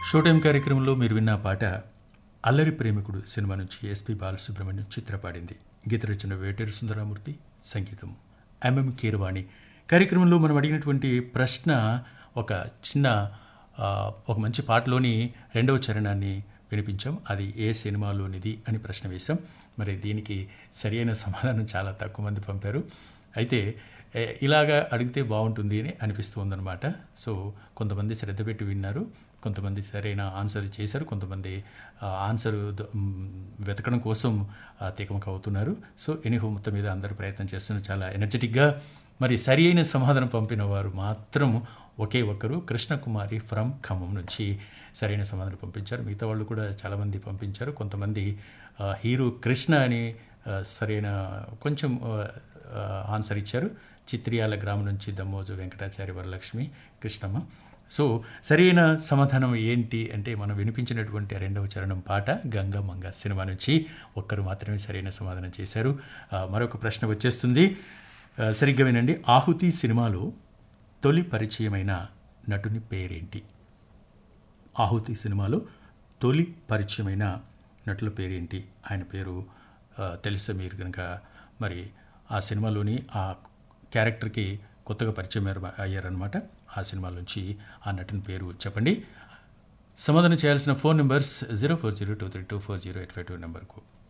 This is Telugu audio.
షో టైం కార్యక్రమంలో మీరు విన్న పాట అల్లరి ప్రేమికుడు సినిమా నుంచి ఎస్పి బాలసుబ్రహ్మణ్యం చిత్ర పాడింది గీత రచన వేటేరు సుందరమూర్తి సంగీతం ఎంఎం కీరవాణి కార్యక్రమంలో మనం అడిగినటువంటి ప్రశ్న ఒక చిన్న ఆ, ఒక మంచి పాటలోని రెండవ చరణాన్ని వినిపించాం అది ఏ సినిమాలోనిది అని ప్రశ్న వేశాం మరి దీనికి సరైన సమాధానం చాలా తక్కువ మంది పంపారు అయితే ఏ, ఇలాగా అడిగితే బాగుంటుంది అని అనిపిస్తుందన్నమాట సో కొంతమంది శ్రద్ధ పెట్టి విన్నారు కొంతమంది సరైన ఆన్సర్ చేశారు కొంతమంది ఆ, ఆన్సర్ ద- మ్, వెతకడం కోసం ఆ, తికమక అవుతున్నారు సో ఎనీహో మొత్తం మీద అందరూ ప్రయత్నం చేస్తున్నారు చాలా ఎనర్జెటిక్గా మరి సరి అయిన సమాధానం పంపిన వారు మాత్రం ఒకే ఒక్కరు కృష్ణకుమారి ఫ్రమ్ ఖమ్మం నుంచి సరైన సమాధానం పంపించారు మిగతా వాళ్ళు కూడా చాలామంది పంపించారు కొంతమంది ఆ, హీరో కృష్ణ అని ఆ, సరైన కొంచెం ఆ, ఆ, ఆన్సర్ ఇచ్చారు చిత్రియాల గ్రామం నుంచి దమ్మోజు వెంకటాచారి వరలక్ష్మి కృష్ణమ్మ సో సరైన సమాధానం ఏంటి అంటే మనం వినిపించినటువంటి రెండవ చరణం పాట గంగ మంగ సినిమా నుంచి ఒక్కరు మాత్రమే సరైన సమాధానం చేశారు ఆ, మరొక ప్రశ్న వచ్చేస్తుంది ఆ, సరిగ్గా వినండి ఆహుతి సినిమాలో తొలి పరిచయమైన నటుని పేరేంటి ఆహుతి సినిమాలో తొలి పరిచయమైన నటుల పేరేంటి ఆయన పేరు ఆ, తెలుసా మీరు కనుక మరి ఆ సినిమాలోని ఆ క్యారెక్టర్కి కొత్తగా పరిచయం అయ్యారు- అయ్యారనమాట ఆ సినిమాలోంచి ఆ నటుని పేరు చెప్పండి సమాధానం చేయాల్సిన phone numbers zero four zero two three two four zero eight five two నెంబర్కు